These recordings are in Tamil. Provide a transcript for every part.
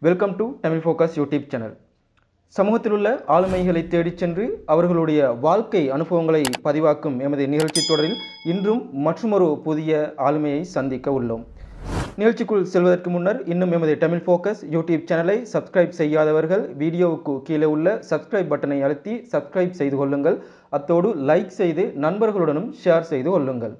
welcome to Tamil focus YouTube channel சமூகத்தில் உள்ள ஆளுமைகளை தேடிச் சென்று அவர்களுடைய வாழ்க்கை அனுபவங்களை பதிவாக்கும் எமது நிகழ்ச்சி தொடரில் இன்றும் மற்றொரு புதிய ஆளுமையை சந்திக்க உள்ளோம் நிகழ்ச்சிக்குள் செல்வதற்கு முன்னர் இன்னும் எமது தமிழ் ஃபோக்கஸ் யூடியூப் சேனலை சப்ஸ்கிரைப் செய்யாதவர்கள் வீடியோவுக்கு கீழே உள்ள சப்ஸ்கிரைப் பட்டனை அழுத்தி சப்ஸ்கிரைப் செய்து கொள்ளுங்கள் அத்தோடு லைக் செய்து நண்பர்களுடனும் ஷேர் செய்து கொள்ளுங்கள்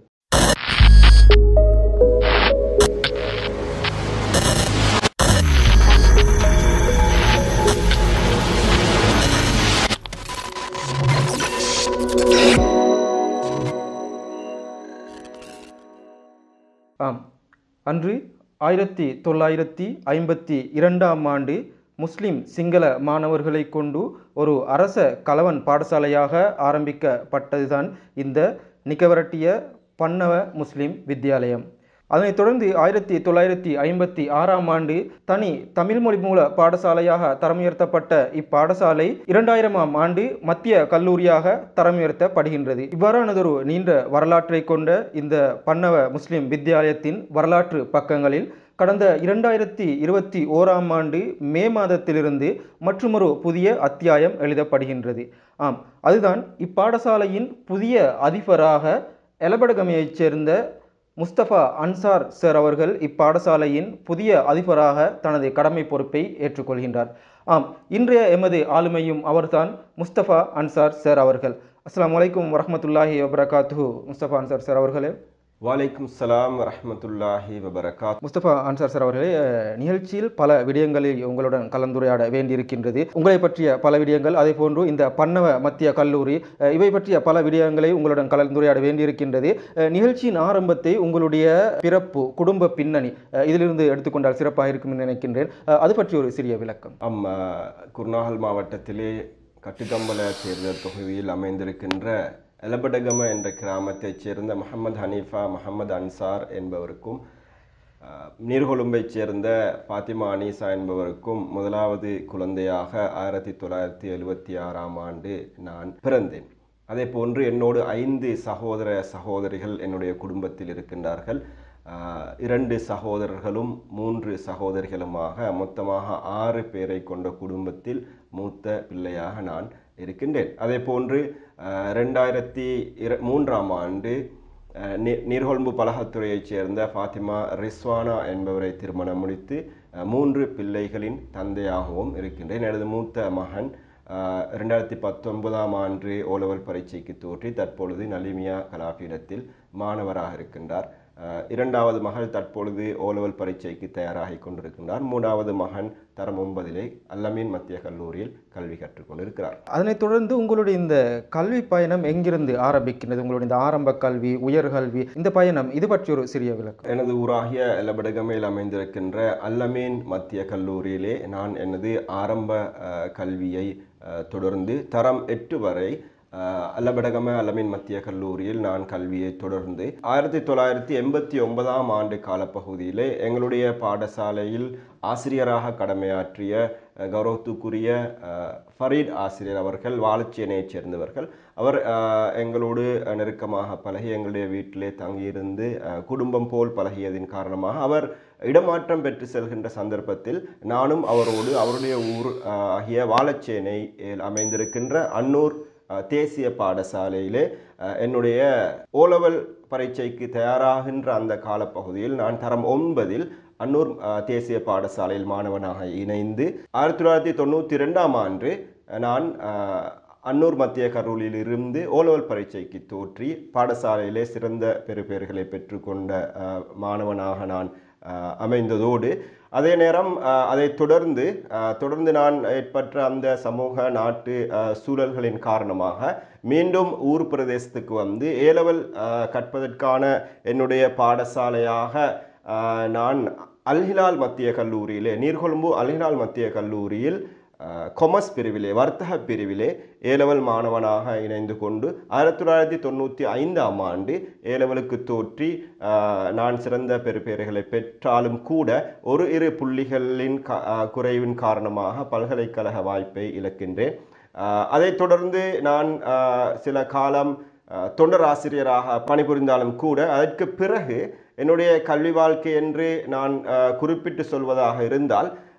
ஆம் அன்று ஆயிரத்தி தொள்ளாயிரத்தி ஐம்பத்தி இரண்டாம் ஆண்டு முஸ்லிம் சிங்கள மாணவர்களை கொண்டு ஒரு அரச கலவன் பாடசாலையாக ஆரம்பிக்கப்பட்டதுதான் இந்த நிக்கவரட்டிய பன்னவ முஸ்லிம் வித்தியாலயம் அதனைத் தொடர்ந்து ஆயிரத்தி தொள்ளாயிரத்தி ஐம்பத்தி ஆறாம் ஆண்டு தனி தமிழ் மொழி மூல பாடசாலையாக தரம் உயர்த்தப்பட்ட இப்பாடசாலை இரண்டாயிரமாம் ஆண்டு மத்திய கல்லூரியாக தரம் உயர்த்தப்படுகின்றது இவ்வாறானதொரு நீண்ட வரலாற்றை கொண்ட இந்த பன்னவ முஸ்லிம் வித்தியாலயத்தின் வரலாற்று பக்கங்களில் கடந்த இரண்டாயிரத்தி இருபத்தி ஓராம் ஆண்டு மே மாதத்திலிருந்து மற்றொரு புதிய அத்தியாயம் எழுதப்படுகின்றது ஆம் அதுதான் இப்பாடசாலையின் புதிய அதிபராக எலபடகமையைச் சேர்ந்த முஸ்தபா அன்சார் சார் அவர்கள் இப்பாடசாலையின் புதிய அதிபராக தனது கடமை பொறுப்பை ஏற்றுக்கொள்கின்றார் ஆம் இன்றைய எமது ஆளுமையும் அவர்தான் முஸ்தபா அன்சார் சார் அவர்கள் அஸ்லாம் வலைக்கும் வரமத்துல்லாஹி வபரகாத்து முஸ்தபா அன்சார் சார் அவர்களே வலைக்கும் சலாம் வரஹமத்துல்லாஹி வபரகாத் முஸ்தபா அன்சார் சார் அவர்களே அஹ், நிகழ்ச்சியில் பல விடயங்களில் உங்களுடன் கலந்துரையாட வேண்டியிருக்கின்றது உங்களை பற்றிய பல விடயங்கள் அதே போன்று இந்த பன்னவ மத்திய கல்லூரி அஹ், இவை பற்றிய பல விடயங்களை உங்களுடன் கலந்துரையாட வேண்டியிருக்கின்றது அஹ், நிகழ்ச்சியின் ஆரம்பத்தை உங்களுடைய பிறப்பு குடும்ப பின்னணி அஹ், இதிலிருந்து எடுத்துக்கொண்டால் சிறப்பாக இருக்கும் என்று நினைக்கின்றேன் அஹ், அது பற்றி ஒரு சிறிய விளக்கம் அம் அஹ், குர்நாகல் மாவட்டத்திலே கட்டுக்கம்பல தேர்தல் தொகுதியில் அமைந்திருக்கின்ற எலபடகம என்ற கிராமத்தைச் சேர்ந்த முகமது ஹனீஃபா முகமது அன்சார் என்பவருக்கும் அஹ், நீர்கொழும்பைச் சேர்ந்த பாத்திமா அனீசா என்பவருக்கும் முதலாவது குழந்தையாக ஆயிரத்தி தொள்ளாயிரத்தி எழுவத்தி ஆறாம் ஆண்டு நான் பிறந்தேன் அதே போன்று என்னோடு ஐந்து சகோதர சகோதரிகள் என்னுடைய குடும்பத்தில் இருக்கின்றார்கள் ஆஹ், இரண்டு சகோதரர்களும் மூன்று சகோதரிகளுமாக மொத்தமாக ஆறு பேரை கொண்ட குடும்பத்தில் மூத்த பிள்ளையாக நான் இருக்கின்றேன் அதே போன்று ஆஹ், ரெண்டாயிரத்தி இர மூன்றாம் ஆண்டு அஹ் நீ- நீர்கொழும்பு பலகத்துறையைச் சேர்ந்த ஃபாத்திமா ரிஸ்வானா என்பவரை திருமணம் முடித்து அஹ், மூன்று பிள்ளைகளின் தந்தையாகவும் இருக்கின்றேன் எனது மூத்த மகன் அஹ், ரெண்டாயிரத்தி பத்தொன்பதாம் ஆண்டு ஓலவல் பரீட்சைக்கு தோற்றி தற்பொழுது நலிமியா கலாபீடத்தில் மாணவராக இருக்கின்றார் அஹ், இரண்டாவது மகள் தற்பொழுது ஓலவல் பரீட்சைக்கு தயாராகி கொண்டிருக்கின்றார் மூணாவது மகன் தரம் ஒன்பதிலே அல்லமீன் மத்திய கல்லூரியில் கல்வி கற்றுக்கொண்டிருக்கிறார் அதனைத் தொடர்ந்து உங்களுடைய இந்த கல்வி பயணம் எங்கிருந்து ஆரம்பிக்கின்றது உங்களுடைய இந்த ஆரம்ப கல்வி உயர்கல்வி இந்த பயணம் இது பற்றி ஒரு சிறிய விளக்கம் எனது ஊராகிய எல்லபடகமையில் அமைந்திருக்கின்ற அல்லமீன் மத்திய கல்லூரியிலே நான் எனது ஆரம்ப அஹ், கல்வியை அஹ், தொடர்ந்து தரம் எட்டு வரை அஹ், அல்லபடகம அல்லமீன் மத்திய கல்லூரியில் நான் கல்வியை தொடர்ந்து ஆயிரத்தி தொள்ளாயிரத்தி எண்பத்தி ஒன்பதாம் ஆண்டு காலப்பகுதியிலே எங்களுடைய பாடசாலையில் ஆசிரியராக கடமையாற்றிய அஹ், கௌரவத்துக்குரிய அஹ், ஃபரீத் ஆசிரியர் அவர்கள் வாழச்சேனையைச் சேர்ந்தவர்கள் அவர் அஹ், எங்களோடு அஹ், நெருக்கமாக பழகி எங்களுடைய வீட்டிலே தங்கியிருந்து அஹ், குடும்பம் போல் பழகியதின் காரணமாக அவர் இடமாற்றம் பெற்று செல்கின்ற சந்தர்ப்பத்தில் நானும் அவரோடு அவருடைய ஊர் அஹ், ஆகிய வாழச்சேனை அமைந்திருக்கின்ற அன்னூர் அஹ், தேசிய பாடசாலையிலே அஹ், என்னுடைய ஓலவல் பரீட்சைக்கு தயாராகின்ற அந்த காலப்பகுதியில் நான் தரம் ஒன்பதில் அன்னூர் அஹ், தேசிய பாடசாலையில் மாணவனாக இணைந்து ஆயிரத்தி தொள்ளாயிரத்தி தொண்ணூற்றி ரெண்டாம் ஆண்டு அஹ், நான் அஹ், அன்னூர் மத்திய கல்லூரியில் இருந்து ஓலவல் பரீட்சைக்கு தோற்றி பாடசாலையிலே சிறந்த பெறுபேறுகளை பெற்றுக்கொண்ட அஹ், மாணவனாக நான் அஹ், அமைந்ததோடு அதே நேரம் அஹ், அதைத் தொடர்ந்து அஹ், தொடர்ந்து நான் ஏற்பட்ட அந்த சமூக நாட்டு அஹ், சூழல்களின் காரணமாக மீண்டும் ஊர் பிரதேசத்துக்கு வந்து ஏலவல் கற்பதற்கான என்னுடைய பாடசாலையாக அஹ், நான் அல்ஹிலால் மத்திய கல்லூரியிலே நீர்கொழும்பு அல்ஹிலால் மத்திய கல்லூரியில் கொமர்ஸ் பிரிவிலே வர்த்தக பிரிவிலே ஏலவல் மாணவனாக இணைந்து கொண்டு ஆயிரத்தி தொள்ளாயிரத்தி தொண்ணூற்றி ஐந்தாம் ஆண்டு ஏலவலுக்கு தோற்றி ஆஹ், நான் சிறந்த பெறுபேறுகளை பெற்றாலும் கூட ஒரு இரு புள்ளிகளின் க ஆஹ், குறைவின் காரணமாக பல்கலைக்கழக வாய்ப்பை இழக்கின்றேன் ஆஹ், அதைத் தொடர்ந்து நான் ஆஹ், சில காலம் ஆஹ், தொண்டர் ஆசிரியராக பணிபுரிந்தாலும் கூட அதற்கு பிறகு என்னுடைய கல்வி வாழ்க்கை என்று நான் ஆஹ், குறிப்பிட்டு சொல்வதாக இருந்தால்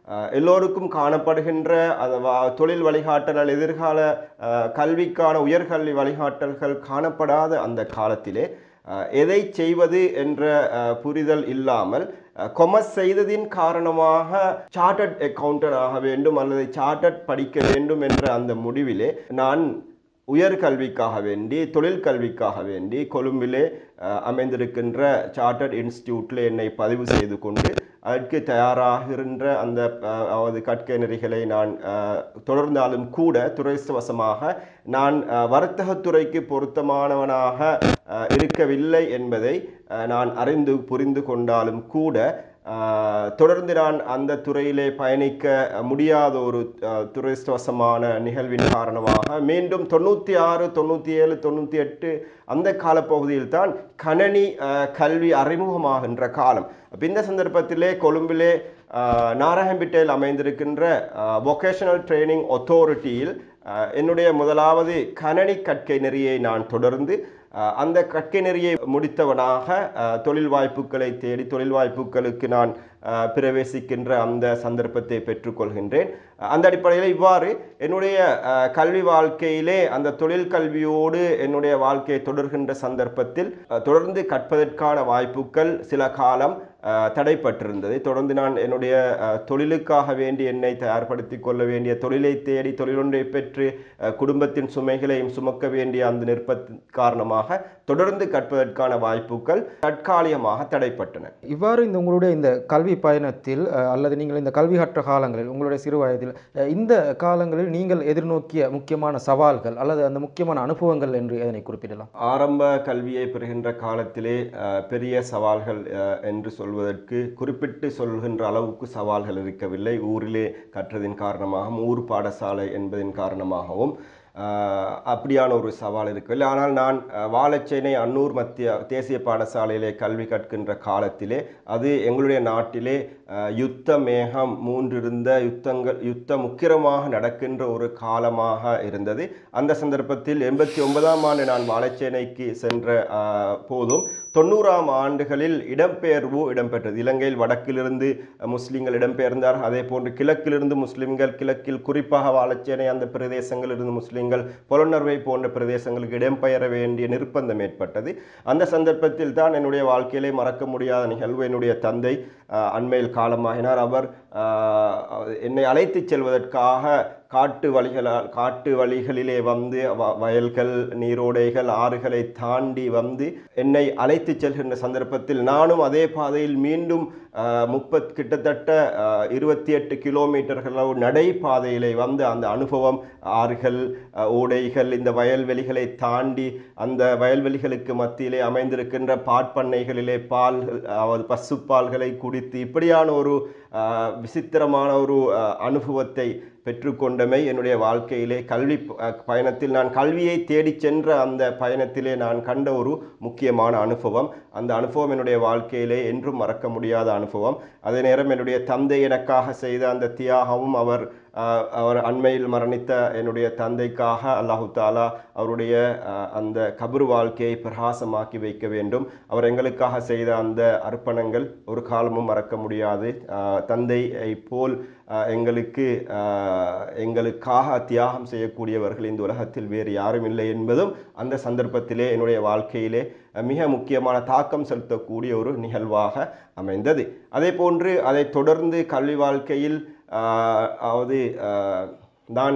அஹ், எல்லோருக்கும் காணப்படுகின்ற அந்த வ- தொழில் வழிகாட்டல் எதிர்கால அஹ், கல்விக்கான உயர்கல்வி வழிகாட்டல்கள் காணப்படாத அந்த காலத்திலே அஹ், எதை செய்வது என்ற அஹ், புரிதல் இல்லாமல் கொமர்ஸ் செய்ததின் காரணமாக சார்ட்டர்ட் அக்கவுண்டன்ட் ஆக வேண்டும் அல்லது சார்ட்டர்ட் படிக்க வேண்டும் என்ற அந்த முடிவிலே நான் உயர்கல்விக்காக வேண்டி தொழில் கல்விக்காக வேண்டி கொழும்பிலே அஹ், அமைந்திருக்கின்ற சார்ட்டர்ட் இன்ஸ்டிடியூட்டில் என்னை பதிவு செய்து கொண்டு அதற்கு தயாராகின்ற அந்த அஹ், அதாவது கற்கை நெறிகளை நான் அஹ், தொடர்ந்தாலும் கூட துறைவசமாக நான் அஹ், வர்த்தகத்துறைக்கு பொருத்தமானவனாக அஹ், இருக்கவில்லை என்பதை அஹ், நான் அறிந்து புரிந்து கொண்டாலும் கூட அஹ், தொடர்ந்து நான் அந்த துறையிலே பயணிக்க முடியாத ஒரு அஹ், துரதிர்ஷ்டவசமான நிகழ்வின் காரணமாக மீண்டும் தொண்ணூற்றி ஆறு தொண்ணூற்றி ஏழு தொண்ணூற்றி எட்டு அந்த காலப்பகுதியில் தான் கணனி அஹ், கல்வி அறிமுகமாகின்ற காலம் அப்ப இந்த சந்தர்ப்பத்திலே கொழும்பிலே அஹ், நாராயம்பேட்டையில் அமைந்திருக்கின்ற வொகேஷனல் ட்ரைனிங் ஒத்தாரிட்டியில் என்னுடைய முதலாவது கணனி கற்கை நெறியை நான் தொடர்ந்து அஹ், அந்த கற்கை நெறியை முடித்தவனாக அஹ், தொழில் வாய்ப்புகளை தேடி தொழில் வாய்ப்புகளுக்கு நான் அஹ், பிரவேசிக்கின்ற அந்த சந்தர்ப்பத்தை பெற்றுக்கொள்கின்றேன் அஹ், அந்த அடிப்படையில் இவ்வாறு என்னுடைய அஹ், கல்வி வாழ்க்கையிலே அந்த தொழில் கல்வியோடு என்னுடைய வாழ்க்கையை தொடர்கின்ற சந்தர்ப்பத்தில் அஹ், தொடர்ந்து கற்பதற்கான வாய்ப்புகள் சில காலம் அஹ், தடைப்பட்டிருந்தது தொடர்ந்து நான் என்னுடைய அஹ், தொழிலுக்காக வேண்டி என்னை தயார்படுத்தி கொள்ள வேண்டிய தொழிலை தேடி தொழிலொன்றை பெற்று அஹ், குடும்பத்தின் சுமைகளையும் சுமக்க வேண்டிய அந்த நிற்பத்தின் காரணமாக தொடர்ந்து கற்பதற்கான வாய்ப்புகள் தற்காலிகமாக தடைப்பட்டன இவ்வாறு இந்த உங்களுடைய இந்த கல்வி பயணத்தில் அஹ், அல்லது நீங்கள் இந்த கல்வி கற்ற காலங்களில் உங்களுடைய சிறு வயதில் அஹ், இந்த காலங்களில் நீங்கள் எதிர்நோக்கிய முக்கியமான சவால்கள் அல்லது அந்த முக்கியமான அனுபவங்கள் என்று அதனை குறிப்பிடலாம் ஆரம்ப கல்வியை பெறுகின்ற காலத்திலே அஹ், பெரிய சவால்கள் அஹ், என்று சொல்வதற்கு குறிப்பிட்டு சொல்கின்ற அளவுக்கு சவால்கள் இருக்கவில்லை ஊரிலே கற்றதின் காரணமாகவும் ஊர் பாடசாலை என்பதின் காரணமாகவும் அஹ், அப்படியான ஒரு சவால் இருக்கவில்லை ஆனால் நான் அஹ், வாழைச்சேனை அன்னூர் மத்திய தேசிய பாடசாலையிலே கல்வி கற்கின்ற காலத்திலே அது எங்களுடைய நாட்டிலே அஹ், யுத்த மேகம் மூன்றிருந்த யுத்தங்கள் யுத்தம் முக்கிரமாக நடக்கின்ற ஒரு காலமாக இருந்தது அந்த சந்தர்ப்பத்தில் எண்பத்தி ஒன்பதாம் ஆண்டு நான் வாழைச்சேனைக்கு சென்ற அஹ், போதும் தொண்ணூறாம் ஆண்டுகளில் இடம்பெயர்வு இடம்பெற்றது இலங்கையில் வடக்கிலிருந்து அஹ், முஸ்லிம்கள் இடம்பெயர்ந்தார் அதே போன்று கிழக்கிலிருந்து முஸ்லிம்கள் கிழக்கில் குறிப்பாக வாழைச்சேனை அந்த பிரதேசங்களிலிருந்து முஸ்லிம்கள் புலனர்வை போன்ற பிரதேசங்களுக்கு இடம்பெயர வேண்டிய நிர்பந்தம் ஏற்பட்டது அந்த சந்தர்ப்பத்தில் தான் என்னுடைய வாழ்க்கையிலே மறக்க முடியாத நிகழ்வு என்னுடைய தந்தை அஹ், அண்மையில் காலமாகினார் அவர் அஹ், என்னை அழைத்துச் செல்வதற்காக காட்டு வழிகளால் காட்டு வழிகளிலே வந்து வ- வயல்கள் நீரோடைகள் ஆறுகளை தாண்டி வந்து என்னை அழைத்துச் செல்கின்ற சந்தர்ப்பத்தில் நானும் அதே பாதையில் மீண்டும் முப்பத் கிட்டத்தட்ட இருபத்தி எட்டு கிலோமீட்டர்கள் அளவு நடைபாதையிலே வந்து அந்த அனுபவம் ஆறுகள் அஹ், ஓடைகள் இந்த வயல்வெளிகளை தாண்டி அந்த வயல்வெளிகளுக்கு மத்தியிலே அமைந்திருக்கின்ற பாட்பண்ணைகளிலே பால் அதாவது பசுப்பால்களை குடித்து இப்படியான ஒரு அஹ், விசித்திரமான ஒரு அஹ், அனுபவத்தை பெற்றுக்கொண்டமை என்னுடைய வாழ்க்கையிலே கல்வி ப- அஹ், பயணத்தில் நான் கல்வியை தேடிச் சென்ற அந்த பயணத்திலே நான் கண்ட ஒரு முக்கியமான அனுபவம் அந்த அனுபவம் என்னுடைய வாழ்க்கையிலே என்றும் மறக்க முடியாத அனுபவம் அதே நேரம் என்னுடைய தந்தை எனக்காக செய்த அந்த தியாகமும் அவர் அஹ், அவர் அண்மையில் மரணித்த என்னுடைய தந்தைக்காக அல்லாஹு தாலா அவருடைய அஹ், அந்த கபர் வாழ்க்கையை பிரகாசமாக்கி வைக்க வேண்டும் அவர் எங்களுக்காக செய்த அந்த அர்ப்பணங்கள் ஒரு காலமும் மறக்க முடியாது அஹ், தந்தையை போல் அஹ், எங்களுக்கு அஹ், எங்களுக்காக தியாகம் செய்யக்கூடியவர்கள் இந்த உலகத்தில் வேறு யாரும் இல்லை என்பதும் அந்த சந்தர்ப்பத்திலே என்னுடைய வாழ்க்கையிலே அஹ், மிக முக்கியமான தாக்கம் செலுத்தக்கூடிய ஒரு நிகழ்வாக அமைந்தது அதே போன்று அதை தொடர்ந்து கல்வி வாழ்க்கையில் ஆஹ், அதாவது ஆஹ், நான்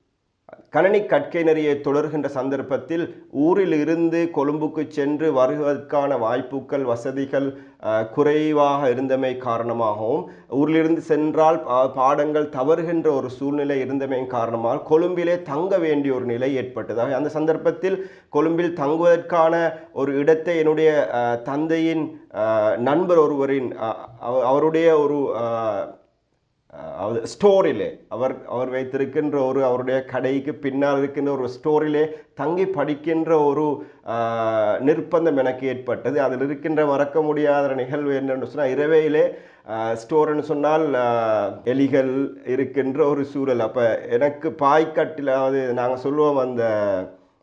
கணனி கற்கை நெறியை தொடர்கின்ற சந்தர்ப்பத்தில் ஊரில் இருந்து கொழும்புக்கு சென்று வருவதற்கான வாய்ப்புகள் வசதிகள் அஹ், குறைவாக இருந்தமை காரணமாகவும் ஊரிலிருந்து சென்றால் பா- பாடங்கள் தவறுகின்ற ஒரு சூழ்நிலை இருந்தமை காரணமாக கொழும்பிலே தங்க வேண்டிய ஒரு நிலை ஏற்பட்டது ஆக அந்த சந்தர்ப்பத்தில் கொழும்பில் தங்குவதற்கான ஒரு இடத்தை என்னுடைய அஹ், தந்தையின் அஹ், நண்பர் ஒருவரின் அஹ், அவ- அவருடைய ஒரு அஹ், அவர் ஸ்டோரிலே அவர் அவர் வைத்திருக்கின்ற ஒரு அவருடைய கடைக்கு பின்னால் இருக்கின்ற ஒரு ஸ்டோரிலே தங்கி படிக்கின்ற ஒரு ஆஹ், நிர்பந்தம் எனக்கு ஏற்பட்டது அதில் இருக்கின்ற மறக்க முடியாத நிகழ்வு என்னன்னு சொன்னால் இரவையிலே ஸ்டோர்னு சொன்னால் ஆஹ், எலிகள் இருக்கின்ற ஒரு சூழல் அப்போ எனக்கு பாய்க்கட்டில் அதாவது நாங்கள் சொல்லுவோம் அந்த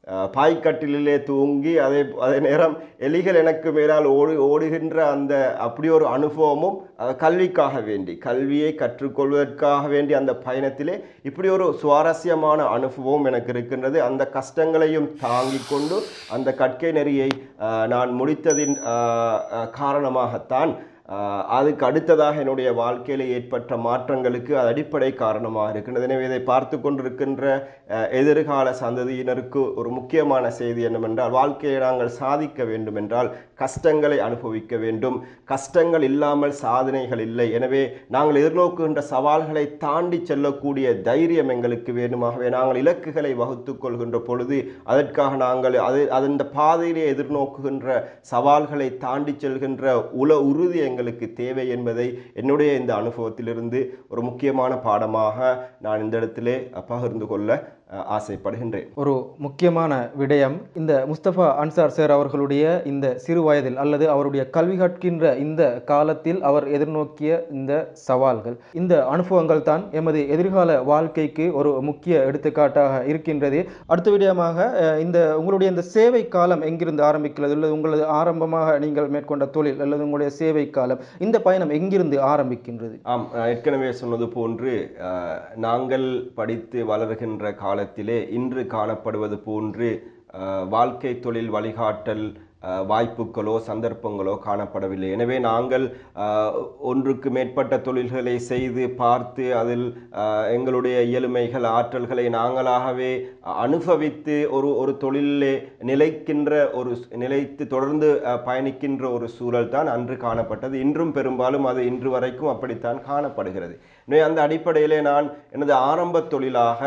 அஹ், பாய்க்கட்டிலே தூங்கி அதே அதே நேரம் எலிகள் எனக்கு மேலால் ஓடு ஓடுகின்ற அந்த அப்படி ஒரு அனுபவமும் அஹ், கல்விக்காக வேண்டி கல்வியை கற்றுக்கொள்வதற்காக வேண்டி அந்த பயணத்திலே இப்படி ஒரு சுவாரஸ்யமான அனுபவம் எனக்கு இருக்கின்றது அந்த கஷ்டங்களையும் தாங்கிக் கொண்டு அந்த கற்கை நெறியை அஹ், நான் முடித்ததின் அஹ், அஹ், காரணமாகத்தான் ஆஹ் அதுக்கு அடுத்ததாக என்னுடைய வாழ்க்கையில் ஏற்பட்ட மாற்றங்களுக்கு அது அடிப்படை காரணமாக இருக்கின்றது எனவே இதை பார்த்து கொண்டிருக்கின்ற அஹ், எதிர்கால சந்ததியினருக்கு ஒரு முக்கியமான செய்தி என்னவென்றால் வாழ்க்கையை நாங்கள் சாதிக்க வேண்டும் என்றால் கஷ்டங்களை அனுபவிக்க வேண்டும் கஷ்டங்கள் இல்லாமல் சாதனைகள் இல்லை எனவே நாங்கள் எதிர்நோக்குகின்ற சவால்களை தாண்டி செல்லக்கூடிய தைரியம் எங்களுக்கு வேண்டுமாகவே நாங்கள் இலக்குகளை வகுத்துக் கொள்கின்ற பொழுது அதற்காக நாங்கள் அது அந்த பாதையிலே எதிர்நோக்குகின்ற சவால்களை தாண்டி செல்கின்ற உல உறுதி எங்களுக்கு தேவை என்பதை என்னுடைய இந்த அனுபவத்திலிருந்து ஒரு முக்கியமான பாடமாக நான் இந்த இடத்திலே பகிர்ந்து கொள்ள அஹ், ஆசைப்படுகின்றேன் ஒரு முக்கியமான விடயம் இந்த முஸ்தபா அன்சார் சார் அவர்களுடைய இந்த சிறு வயதில் அல்லது அவருடைய கல்வி கற்கின்ற இந்த காலத்தில் அவர் எதிர்நோக்கிய இந்த சவால்கள் இந்த அனுபவங்கள் தான் எமது எதிர்கால வாழ்க்கைக்கு ஒரு முக்கிய எடுத்துக்காட்டாக இருக்கின்றது அடுத்த விடயமாக அஹ், இந்த உங்களுடைய இந்த சேவை காலம் எங்கிருந்து ஆரம்பிக்கிறது அல்லது உங்களது ஆரம்பமாக நீங்கள் மேற்கொண்ட தொழில் அல்லது உங்களுடைய சேவை காலம் இந்த பயணம் எங்கிருந்து ஆரம்பிக்கின்றது ஆம் நான் ஏற்கனவே சொன்னது போன்று அஹ், நாங்கள் படித்து வளர்கின்ற காலத்திலே இன்று காணப்படுவது போன்று அஹ், வாழ்க்கை தொழில் வழிகாட்டல் அஹ், வாய்ப்புகளோ சந்தர்ப்பங்களோ காணப்படவில்லை எனவே நாங்கள் அஹ், ஒன்றுக்கு மேற்பட்ட தொழில்களை செய்து பார்த்து அதில் அஹ், எங்களுடைய இயலுமைகள் ஆற்றல்களை நாங்களாகவே அனுபவித்து ஒரு ஒரு தொழிலே நிலைக்கின்ற ஒரு ஸ்- நிலைத்து தொடர்ந்து அஹ், பயணிக்கின்ற ஒரு சூழல் தான் அன்று காணப்பட்டது இன்றும் பெரும்பாலும் அது இன்று வரைக்கும் அப்படித்தான் காணப்படுகிறது எனவே அந்த அடிப்படையிலே நான் எனது ஆரம்ப தொழிலாக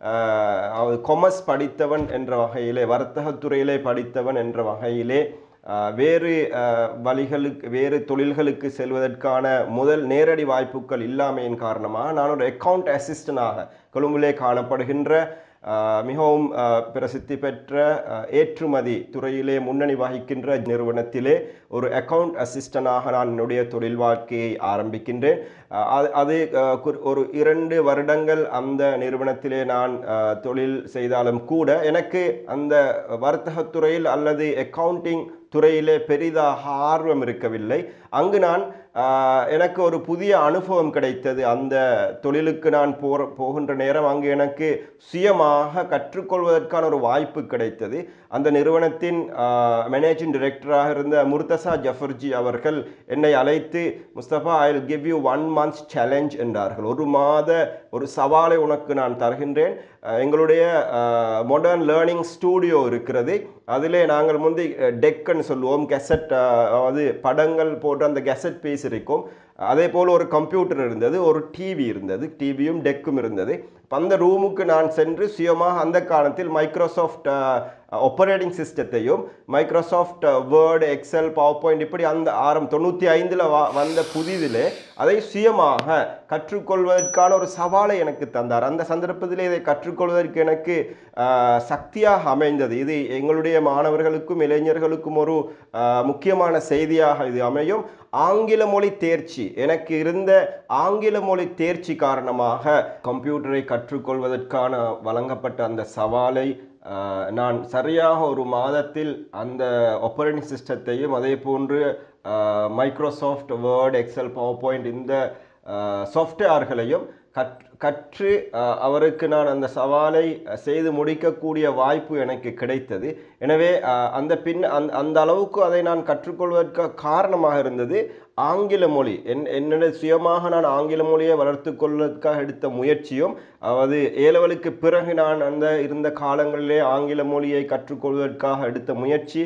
கொமர்ஸ் படித்தவன் என்ற வகையிலே வர்த்தகத் துறையிலே படித்தவன் என்ற வகையிலே அஹ், வேறு அஹ், வழிகளுக்கு வேறு தொழில்களுக்கு செல்வதற்கான முதல் நேரடி வாய்ப்புகள் இல்லாமையின் காரணமாக நான் ஒரு அக்கவுண்ட் அசிஸ்டனாக கொழும்பிலே காணப்படுகின்ற அஹ், மிகவும் அஹ், பிரசித்தி பெற்ற அஹ், ஏற்றுமதி துறையிலே முன்னணி வகிக்கின்ற நிறுவனத்திலே ஒரு அக்கவுண்ட் அசிஸ்டனாக நான் என்னுடைய தொழில் வாழ்க்கையை ஆரம்பிக்கின்றேன் அஹ், அது அது அஹ், குறி- ஒரு இரண்டு வருடங்கள் அந்த நிறுவனத்திலே நான் அஹ், தொழில் செய்தாலும் கூட எனக்கு அந்த வர்த்தகத் துறையில் அல்லது அக்கவுண்டிங் துறையிலே பெரிதாக ஆர்வம் இருக்கவில்லை அங்கு நான் ஆஹ், எனக்கு ஒரு புதிய அனுபவம் கிடைத்தது அந்த தொழிலுக்கு நான் போற போகின்ற நேரம் அங்கு எனக்கு சுயமாக கற்றுக்கொள்வதற்கான ஒரு வாய்ப்பு கிடைத்தது அந்த நிறுவனத்தின் மேனேஜிங் டைரக்டராக இருந்த முர்தசா ஜஃபர்ஜி அவர்கள் என்னை அழைத்து Mustafa I will give you one months challenge என்றார்கள் ஒரு மாத ஒரு சவாலை உனக்கு நான் தருகின்றேன் அஹ், எங்களுடைய மாடர்ன் லேர்னிங் ஸ்டூடியோ இருக்கிறது அதிலே நாங்கள் முந்தி டெக்குன்னு சொல்லுவோம் கெசட் அதாவது படங்கள் போன்ற அந்த கெசட் பீஸ் இருக்கும் அதே போல் ஒரு கம்ப்யூட்டர் இருந்தது ஒரு டிவி இருந்தது டிவியும் டெக்கும் இருந்தது அப்ப அந்த ரூமுக்கு நான் சென்று சுயமாக அந்த காலத்தில் மைக்ரோசாஃப்ட் ஆப்பரேட்டிங் சிஸ்டத்தையும் Microsoft word excel power point இப்படி அந்த ஆரம் தொண்ணூற்றி ஐந்தில் வந்த புதிதிலே அதை சுயமாக கற்றுக்கொள்வதற்கான ஒரு சவாலை எனக்கு தந்தார் அந்த சந்தர்ப்பத்திலே இதை கற்றுக்கொள்வதற்கு எனக்கு ஆஹ், சக்தியாக அமைந்தது இது எங்களுடைய மாணவர்களுக்கும் இளைஞர்களுக்கும் ஒரு ஆஹ், முக்கியமான செய்தியாக இது அமையும் ஆங்கில மொழி தேர்ச்சி எனக்கு இருந்த ஆங்கில மொழி தேர்ச்சி காரணமாக கம்ப்யூட்டரை கற்றுக்கொள்வதற்கான வழங்கப்பட்ட அந்த சவாலை ஆஹ், நான் சரியாக ஒரு மாதத்தில் அந்த ஆப்பரேட்டிங் சிஸ்டத்தையும் அதே போன்று Microsoft word excel power point இந்த சாஃப்ட்வேர்களையும் கற் கற்று ஆஹ், அவருக்கு நான் அந்த சவாலை அஹ், செய்து முடிக்கக்கூடிய வாய்ப்பு எனக்கு கிடைத்தது எனவே ஆஹ், அந்த பின் அந்த அந்த அளவுக்கு அதை நான் கற்றுக்கொள்வதற்கு காரணமாக இருந்தது ஆங்கில மொழி என் என்னுடைய சுயமாக நான் ஆங்கில மொழியை வளர்த்து கொள்வதற்காக எடுத்த முயற்சியும் அதாவது ஏலவலுக்கு பிறகு நான் அந்த இருந்த காலங்களிலே ஆங்கில மொழியை கற்றுக்கொள்வதற்காக எடுத்த முயற்சி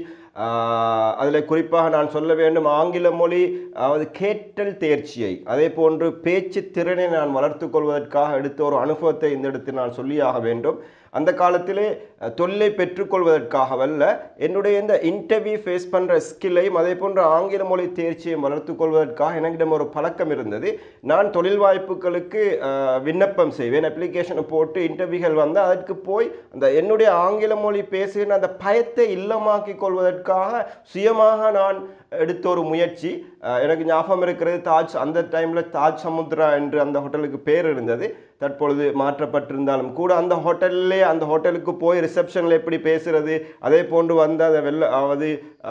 அதில் குறிப்பாக நான் சொல்ல வேண்டும் ஆங்கில மொழி அதாவது கேட்டல் தேர்ச்சியை அதே போன்று பேச்சு திறனை நான் வளர்த்து கொள்வதற்காக எடுத்த ஒரு அனுபவத்தை இந்த இடத்தில் நான் சொல்லியாக வேண்டும் அந்த காலத்திலே அஹ், தொல்லை பெற்றுக்கொள்வதற்காகவல்ல என்னுடைய இந்த இன்டர்வியூ ஃபேஸ் பண்ணுற ஸ்கில்லையும் அதே போன்ற ஆங்கில மொழி தேர்ச்சியையும் வளர்த்து கொள்வதற்காக எனக்கிடம் ஒரு பழக்கம் இருந்தது நான் தொழில் வாய்ப்புகளுக்கு அஹ், விண்ணப்பம் செய்வேன் அப்ளிகேஷனை போட்டு இன்டர்வியூகள் வந்து அதற்கு போய் அந்த என்னுடைய ஆங்கில மொழி பேசுகிற அந்த பயத்தை இல்லமாக்கி கொள்வதற்காக சுயமாக நான் எடுத்த ஒரு முயற்சி அஹ், எனக்கு ஞாபகம் இருக்கிறது தாஜ் அந்த டைமில் தாஜ் சமுத்ரா என்று அந்த ஹோட்டலுக்கு பேர் இருந்தது தற்பொழுது மாற்றப்பட்டிருந்தாலும் கூட அந்த ஹோட்டல்லே அந்த ஹோட்டலுக்கு போய் ரிசப்ஷனில் எப்படி பேசுறது அதே போன்று வந்து அந்த வெள்ள அதாவது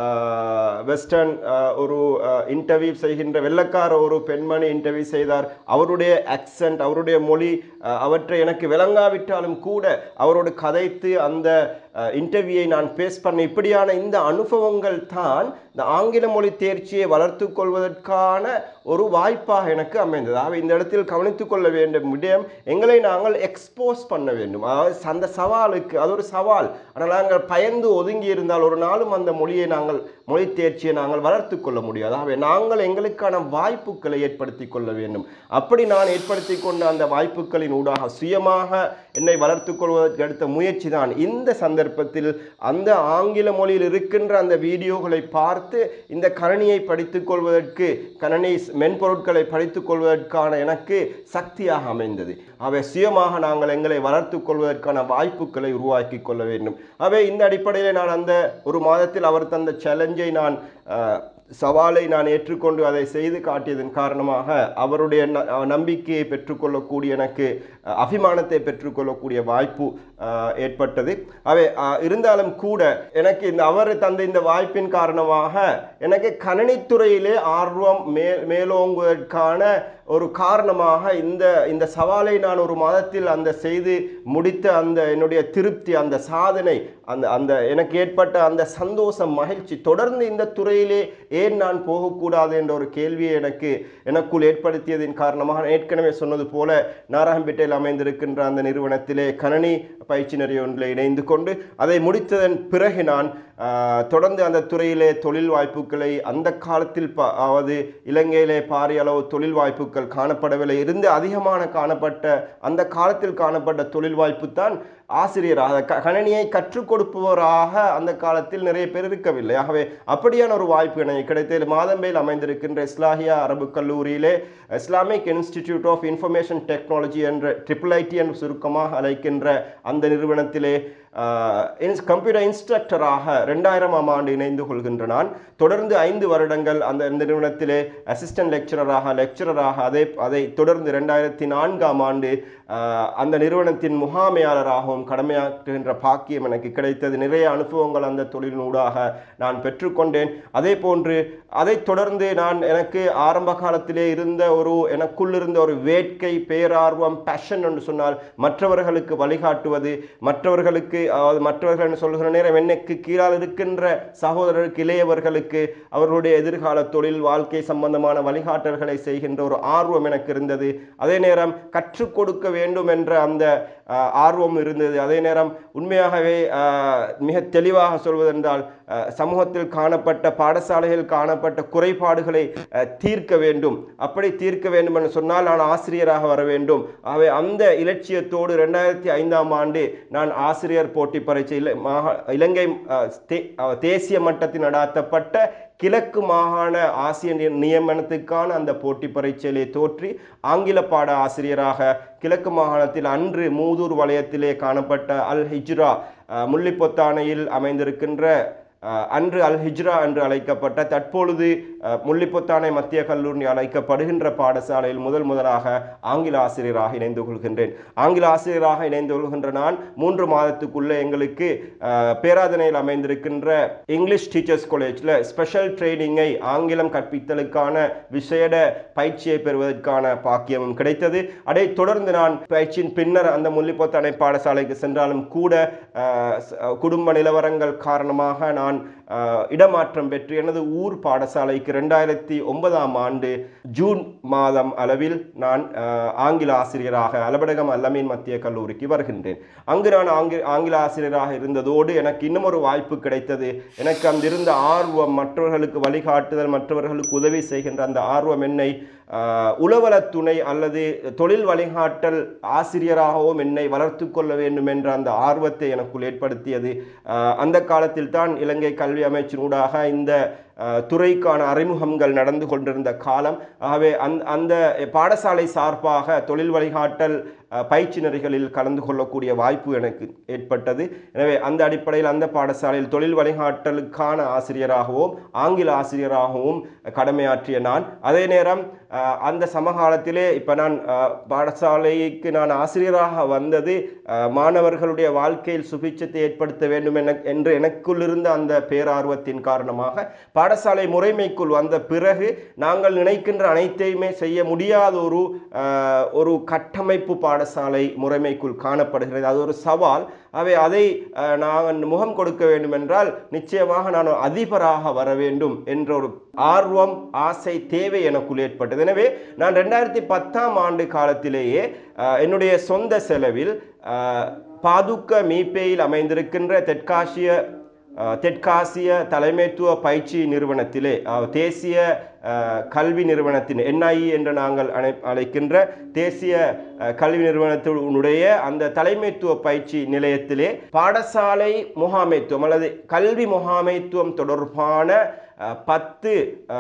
வெஸ்டர்ன் ஒரு இன்டர்வியூ செய்கின்ற வெள்ளக்கார ஒரு பெண்மணி இன்டர்வியூ செய்தார் அவருடைய அக்சென்ட் அவருடைய மொழி அஹ், அவற்றை எனக்கு விளங்காவிட்டாலும் கூட அவரோடு கதைத்து அந்த இன்டர்வியூயை நான் பேஸ் பண்ண இப்படியான இந்த அனுபவங்கள் தான் இந்த ஆங்கில மொழி தேர்ச்சியை வளர்த்து கொள்வதற்கான ஒரு வாய்ப்பாக எனக்கு அமைந்தது ஆக இந்த இடத்தில் கவனித்துக் கொள்ள வேண்டும் விடயம் எங்களை நாங்கள் எக்ஸ்போஸ் பண்ண வேண்டும் அதாவது அந்த சவாலுக்கு அது ஒரு சவால் ஆனால் நாங்கள் பயந்து ஒதுங்கி இருந்தால் ஒரு நாளும் அந்த மொழியை நாங்கள் மொழி தேர்ச்சியை நாங்கள் வளர்த்து கொள்ள முடியாது ஆகவே நாங்கள் எங்களுக்கான வாய்ப்புகளை ஏற்படுத்தி கொள்ள வேண்டும் அப்படி நான் ஏற்படுத்தி கொண்ட அந்த வாய்ப்புகளின் ஊடாக சுயமாக என்னை வளர்த்துக் கொள்வதற்கு எடுத்த முயற்சி தான் இந்த சந்தர்ப்பத்தில் அந்த ஆங்கில மொழியில் இருக்கின்ற அந்த வீடியோகளை பார்த்து இந்த கணனியை படித்துக் கொள்வதற்கு கணனி மென்பொருட்களை படித்துக் கொள்வதற்கான எனக்கு சக்தியாக அமைந்தது அவை சுயமாக நாங்கள் எங்களை வளர்த்துக் கொள்வதற்கான வாய்ப்புகளை உருவாக்கி கொள்ள வேண்டும் அவை இந்த அடிப்படையில் நான் அந்த ஒரு மாதத்தில் அவர் தந்த சேலஞ்சை நான் அஹ், சவாலை நான் ஏற்றுக்கொண்டு அதை செய்து காட்டியதன் காரணமாக அவருடைய ந- அஹ் நம்பிக்கையை பெற்றுக்கொள்ளக்கூடிய எனக்கு அஹ், அபிமானத்தை பெற்றுக்கொள்ளக்கூடிய வாய்ப்பு அஹ், ஏற்பட்டது அவை அஹ், இருந்தாலும் கூட எனக்கு இந்த அவர் தந்த இந்த வாய்ப்பின் காரணமாக எனக்கு கணினித்துறையிலே ஆர்வம் மே மேலோங்குவதற்கான ஒரு காரணமாக இந்த இந்த சவாலை நான் ஒரு மாதத்தில் அந்த செய்து முடித்த அந்த என்னுடைய திருப்தி அந்த சாதனை அந்த அந்த எனக்கு ஏற்பட்ட அந்த சந்தோஷம் மகிழ்ச்சி தொடர்ந்து இந்த துறையிலே ஏன் நான் போகக்கூடாது என்ற ஒரு கேள்வியை எனக்கு எனக்குள் ஏற்படுத்தியதின் காரணமாக நான் ஏற்கனவே சொன்னது போல நாராயம்பேட்டையில் அமைந்திருக்கின்ற அந்த நிறுவனத்திலே கணனி பயிற்சி நிலைய ஒன்றில் இணைந்து கொண்டு அதை முடித்ததன் பிறகு நான் ஆஹ், தொடர்ந்து அந்த துறையிலே தொழில் வாய்ப்புகளை அந்த காலத்தில் ப அதாவது இலங்கையிலே பாரிய அளவு தொழில் வாய்ப்புகள் காணப்படவில்லை இருந்து அதிகமான காணப்பட்ட அந்த காலத்தில் காணப்பட்ட தொழில் வாய்ப்பு தான் ஆசிரியராக க- கணினியை கற்றுக் கொடுப்பவராக அந்த காலத்தில் நிறைய பேர் இருக்கவில்லை ஆகவே அப்படியான ஒரு வாய்ப்பு எனக்கு கிடைத்தது மாதம்பேல் அமைந்திருக்கின்ற இஸ்லாஹியா அரபு கல்லூரியிலே Islamic Institute of Information Technology என்ற ட்ரிபிள் ஐடி என்று சுருக்கமாக அழைக்கின்ற அந்த நிறுவனத்திலே கம்ப்யூட்டர் இன்ஸ்ட்ரக்டராக ரெண்டாயிரமாம் ஆண்டு இணைந்து கொள்கின்ற நான் தொடர்ந்து ஐந்து வருடங்கள் அந்த இந்த நிறுவனத்திலே அசிஸ்டன்ட் லெக்சரராக லெக்சரராக அதை அதை தொடர்ந்து ரெண்டாயிரத்தி நான்காம் ஆண்டு ஆஹ், அந்த நிறுவனத்தின் முகாமையாளராகவும் கடமையாற்றுகின்ற பாக்கியம் எனக்கு கிடைத்தது நிறைய அனுபவங்கள் அந்த தொழிலினூடாக நான் பெற்றுக்கொண்டேன் அதே போன்று அதைத் தொடர்ந்து நான் எனக்கு ஆரம்ப காலத்திலே இருந்த ஒரு எனக்குள் இருந்த ஒரு வேட்கை பேரார்வம் பேஷன் என்று சொன்னால் மற்றவர்களுக்கு வழிகாட்டுவது மற்றவர்களுக்கு அதாவது மற்றவர்கள் என்று சொல்கிற நேரம் எனக்கு கீழால் இருக்கின்ற சகோதரருக்கு இளையவர்களுக்கு அவர்களுடைய எதிர்கால தொழில் வாழ்க்கை சம்பந்தமான வழிகாட்டல்களை செய்கின்ற ஒரு ஆர்வம் எனக்கு இருந்தது அதே நேரம் கற்றுக் கொடுக்க வேண்டும் என்ற அந்த ஆஹ், ஆர்வம் இருந்தது அதே நேரம் உண்மையாகவே ஆஹ், மிக தெளிவாக சொல்வதென்றால் ஆஹ், சமூகத்தில் காணப்பட்ட பாடசாலையில் காணப்பட்ட குறைபாடுகளை ஆஹ், தீர்க்க வேண்டும் அப்படி தீர்க்க வேண்டும் என்று சொன்னால் நான் ஆசிரியராக வர வேண்டும் ஆகவே அந்த இலட்சியத்தோடு ரெண்டாயிரத்தி ஐந்தாம் ஆண்டு நான் ஆசிரியர் போட்டி பரீட்சை இல- மாகா- இலங்கை ஆஹ், தே- ஆஹ், தேசிய மட்டத்தில் நடாத்தப்பட்ட கிழக்கு மாகாண ஆசிரியர் நியமனத்துக்கான அந்த போட்டி பரீட்சையிலே தோற்றி ஆங்கில பாட ஆசிரியராக கிழக்கு மாகாணத்தில் அன்று மூதூர் வலயத்திலே காணப்பட்ட அல் ஹிஜ்ரா அஹ், முல்லிப்பொத்தானையில் அமைந்திருக்கின்ற அஹ், அன்று அல் ஹிஜ்ரா என்று அழைக்கப்பட்ட தற்பொழுது அஹ், முல்லிப்பொத்தானை மத்திய கல்லூரி அழைக்கப்படுகின்ற பாடசாலையில் முதல் முதலாக ஆங்கில ஆசிரியராக இணைந்து கொள்கின்றேன் ஆங்கில ஆசிரியராக இணைந்து கொள்கின்ற நான் மூன்று மாதத்துக்குள்ளே எங்களுக்கு அஹ், பேராதனையில் அமைந்திருக்கின்ற இங்கிலீஷ் டீச்சர்ஸ் காலேஜில் ஸ்பெஷல் ட்ரைனிங்கை ஆங்கிலம் கற்பித்தலுக்கான விசேட பயிற்சியை பெறுவதற்கான பாக்கியமும் கிடைத்தது அதைத் தொடர்ந்து நான் பயிற்சியின் பின்னர் அந்த முல்லிப்பொத்தானை பாடசாலைக்கு சென்றாலும் கூட அஹ், ச- குடும்ப நிலவரங்கள் காரணமாக நான் அஹ், இடமாற்றம் பெற்று எனது ஊர் பாடசாலைக்கு ரெண்டாயிரத்தி ஒன்பதாம் ஆண்டு ஜூன் மாதம் அளவில் நான் அஹ், ஆங்கில ஆசிரியராக அலபடகம் அல்லமீன் மத்திய கல்லூரிக்கு வருகின்றேன் அங்கு நான் ஆங்கி ஆங்கில ஆசிரியராக இருந்ததோடு எனக்கு இன்னும் ஒரு வாய்ப்பு கிடைத்தது எனக்கு அங்கிருந்த ஆர்வம் மற்றவர்களுக்கு வழிகாட்டுதல் மற்றவர்களுக்கு உதவி செய்கின்ற அந்த ஆர்வம் என்னை ஆஹ், உளவலத் துணை அல்லது தொழில் வழிகாட்டல் ஆசிரியராகவும் என்னை வளர்த்து கொள்ள வேண்டும் என்ற அந்த ஆர்வத்தை எனக்குள் ஏற்படுத்தியது ஆஹ், அந்த காலத்தில் தான் இலங்கை கல்வி அமைச்சினூடாக இந்த அஹ், துறைக்கான அறிமுகங்கள் நடந்து கொண்டிருந்த காலம் ஆகவே அந்த அந்த பாடசாலை சார்பாக தொழில் வழிகாட்டல் அஹ், பயிற்சி நெறிகளில் கலந்து கொள்ளக்கூடிய வாய்ப்பு எனக்கு ஏற்பட்டது எனவே அந்த அடிப்படையில் அந்த பாடசாலையில் தொழில் வழிகாட்டலுக்கான ஆசிரியராகவும் ஆங்கில ஆசிரியராகவும் கடமையாற்றிய நான் அதே நேரம் அஹ், அந்த சமகாலத்திலே இப்போ நான் அஹ், பாடசாலைக்கு நான் ஆசிரியராக வந்தது அஹ், மாணவர்களுடைய வாழ்க்கையில் சுபிட்சத்தை ஏற்படுத்த வேண்டும் என என்று எனக்குள் இருந்த அந்த பேரார்வத்தின் காரணமாக பாடசாலை முறைமைக்குள் வந்த பிறகு நாங்கள் நினைக்கின்ற அனைத்தையுமே செய்ய முடியாத ஒரு அஹ், ஒரு கட்டமைப்பு பாடசாலை முறைமைக்குள் காணப்படுகிறது அது ஒரு சவால் அவை அதை அஹ், நாங்கள் முகம் கொடுக்க வேண்டும் என்றால் நிச்சயமாக நான் ஒரு அதிபராக வர வேண்டும் என்ற ஒரு ஆர்வம் ஆசை தேவை எனக்குள் ஏற்பட்டது எனவே நான் ரெண்டாயிரத்தி பத்தாம் ஆண்டு காலத்திலேயே அஹ், என்னுடைய சொந்த செலவில் அஹ், பாதுக்க மீப்பேயில் அமைந்திருக்கின்ற தெற்காசிய அஹ், தெற்காசிய தலைமைத்துவ பயிற்சி நிறுவனத்திலே அஹ், தேசிய அஹ், கல்வி நிறுவனத்தின் என்ஐஇ என்று நாங்கள் அழை அழைக்கின்ற தேசிய அஹ், கல்வி நிறுவனத்தினுடைய அந்த தலைமைத்துவ பயிற்சி நிலையத்திலே பாடசாலை முகாமைத்துவம் அல்லது கல்வி முகாமைத்துவம் தொடர்பான அஹ், பத்து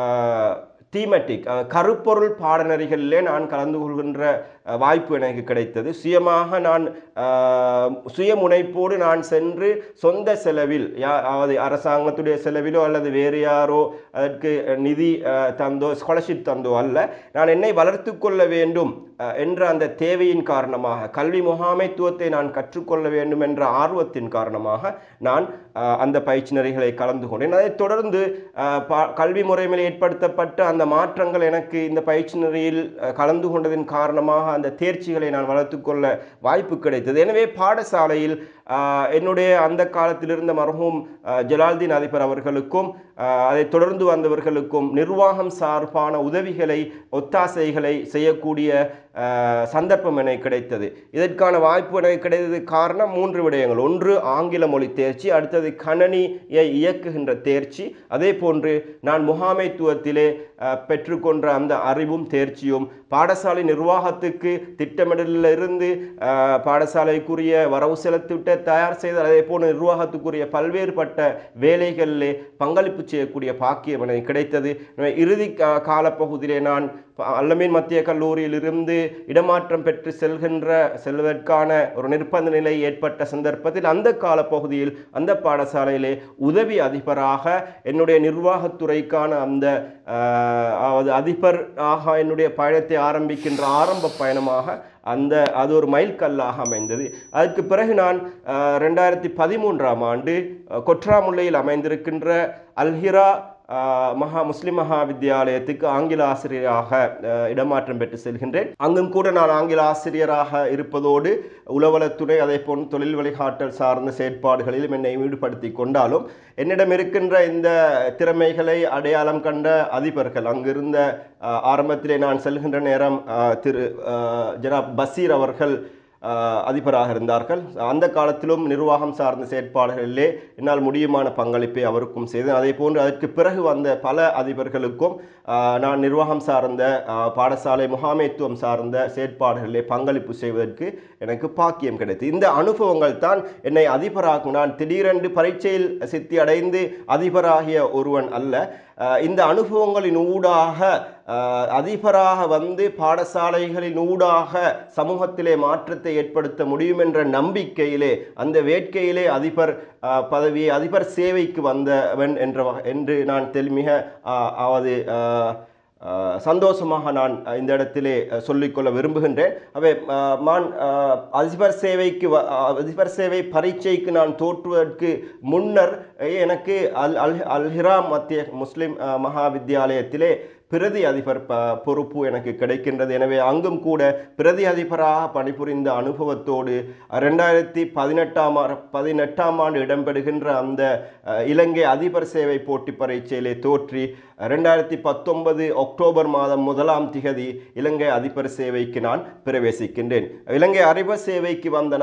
தீமெட்டிக் கருப்பொருள் பாடநெறிகளிலே நான் கலந்து கொள்கின்ற அஹ், வாய்ப்பு எனக்கு கிடைத்தது சுயமாக நான் அஹ், சுய முனைப்போடு நான் சென்று சொந்த செலவில் யா அதாவது அரசாங்கத்துடைய செலவிலோ அல்லது வேறு யாரோ அதற்கு நிதி அஹ், தந்தோ ஸ்காலர்ஷிப் தந்தோ அல்ல நான் என்னை வளர்த்து கொள்ள வேண்டும் அஹ், என்ற அந்த தேவையின் காரணமாக கல்வி முகாமைத்துவத்தை நான் கற்றுக்கொள்ள வேண்டும் என்ற ஆர்வத்தின் காரணமாக நான் அஹ், அந்த பயிற்சி நெறிகளை கலந்து கொண்டேன் அதைத் தொடர்ந்து அஹ், பா- கல்வி முறைமையில் ஏற்படுத்தப்பட்ட அந்த மாற்றங்கள் எனக்கு இந்த பயிற்சி நெறியில் அஹ், கலந்து கொண்டதின் காரணமாக அந்த தேர்ச்சிகளை நான் வளர்த்துக்கொள்ள வாய்ப்பு கிடைத்தது எனவே பாடசாலையில் ஆஹ், என்னுடைய அந்த காலத்தில் இருந்த மர்ஹூம் ஆஹ், ஜலால்தீன் அதிபர் அவர்களுக்கும் ஆஹ், அதைத் தொடர்ந்து வந்தவர்களுக்கும் நிர்வாகம் சார்பான உதவிகளை ஒத்தாசைகளை செய்யக்கூடிய ஆஹ், சந்தர்ப்பம் எனக்கு கிடைத்தது இதற்கான வாய்ப்பு எனக்கு கிடைத்தது காரணம் மூன்று விடயங்கள் ஒன்று ஆங்கில மொழி தேர்ச்சி அடுத்தது கணனியை இயக்குகின்ற தேர்ச்சி அதே போன்று நான் முகாமைத்துவத்திலே ஆஹ், பெற்றுக்கொண்ட அந்த அறிவும் தேர்ச்சியும் பாடசாலை நிர்வாகத்துக்கு திட்டமிடலில் இருந்து ஆஹ், பாடசாலைக்குரிய வரவு செலுத்திவிட்ட தயார் செய்த அதே போன்ற நிர்வாகத்துக்குரிய பல்வேறுபட்ட வேலைகளிலே பங்களிப்பு செய்யக்கூடிய பாக்கியம் எனக்கு கிடைத்தது எனவே இறுதி கா- காலப்பகுதியிலே நான் ப- அல்லமீன் மத்திய கல்லூரியிலிருந்து இடமாற்றம் பெற்று செல்கின்ற செல்வதற்கான ஒரு நிர்பந்த நிலை ஏற்பட்ட சந்தர்ப்பத்தில் அந்த காலப்பகுதியில் அந்த பாடசாலையிலே உதவி அதிபராக என்னுடைய நிர்வாகத்துறைக்கான அந்த ஆஹ், அதாவது அதிபர் ஆக என்னுடைய பயணத்தை ஆரம்பிக்கின்ற ஆரம்ப பயணமாக அந்த அது ஒரு மைல்கல்லாக அமைந்தது அதற்கு பிறகு நான் ஆஹ், ரெண்டாயிரத்தி பதிமூன்றாம் ஆண்டு அஹ், கொட்ராமுல்லையில் அமைந்திருக்கின்ற அல்ஹிரா ஆஹ், மகா முஸ்லிம் மகா வித்தியாலயத்துக்கு ஆங்கில ஆசிரியராக ஆஹ், இடமாற்றம் பெற்று செல்கின்றேன் அங்கும் கூட நான் ஆங்கில ஆசிரியராக இருப்பதோடு உளவலத்துறை அதே போன்று தொழில் வழிகாட்டல் சார்ந்த செயற்பாடுகளிலும் என்னை ஈடுபடுத்தி கொண்டாலும் என்னிடம் இருக்கின்ற இந்த திறமைகளை அடையாளம் கண்ட அதிபர்கள் அங்கிருந்த ஆஹ், ஆரம்பத்திலே நான் செல்கின்ற நேரம் ஆஹ், திரு ஆஹ், ஜனாப் பசீர் அவர்கள் ஆஹ், அதிபராக இருந்தார்கள் அந்த காலத்திலும் நிர்வாகம் சார்ந்த செயற்பாடுகளிலே என்னால் முடியுமான பங்களிப்பை அவருக்கும் செய்தேன் அதே போன்று அதற்கு பிறகு வந்த பல அதிபர்களுக்கும் ஆஹ், நான் நிர்வாகம் சார்ந்த ஆஹ், பாடசாலை முகாமைத்துவம் சார்ந்த செயற்பாடுகளிலே பங்களிப்பு செய்வதற்கு எனக்கு பாக்கியம் கிடைத்தது இந்த அனுபவங்கள் தான் என்னை அதிபராகும் நான் திடீரென்று பரீட்சையில் சித்தி அடைந்து அதிபராகிய ஒருவன் அல்ல ஆஹ், இந்த அனுபவங்களின் ஊடாக ஆஹ், அதிபராக வந்து பாடசாலைகளின் ஊடாக சமூகத்திலே மாற்றத்தை ஏற்படுத்த முடியும் என்ற நம்பிக்கையிலே அந்த வேட்கையிலே அதிபர் ஆஹ், பதவியை அதிபர் சேவைக்கு வந்தவன் என்ற வகை- என்று நான் தெளிமிக ஆஹ், அதாவது ஆஹ், ஆஹ், சந்தோஷமாக நான் அஹ், இந்த இடத்திலே அஹ், சொல்லிக்கொள்ள விரும்புகின்றேன் அவை ஆஹ், மான் ஆஹ், அதிபர் சேவைக்கு வ- ஆஹ், அதிபர் சேவை பரீட்சைக்கு நான் தோற்றுவதற்கு முன்னர் அஹ், எனக்கு அல் அல் அல்ஹிரா மத்திய முஸ்லிம் ஆஹ், மகா வித்தியாலயத்திலே பிரதி அதிபர் ப பொறுப்பு எனக்கு கிடைக்கின்றது எனவே அங்கும் கூட பிரதி அதிபராக பணிபுரிந்த அனுபவத்தோடு ரெண்டாயிரத்தி பதினெட்டாம் ஆ- பதினெட்டாம் ஆண்டு இடம்பெறுகின்ற அந்த அஹ், இலங்கை அதிபர் சேவை போட்டி பரீட்சையிலே தோற்றி ரெண்டாயிரத்தி பத்தொன்பது அக்டோபர் மாதம் முதலாம் திகதி இலங்கை அதிபர் சேவைக்கு நான் பிரவேசிக்கின்றேன் இலங்கை அதிபர் சேவைக்கு வந்த நான்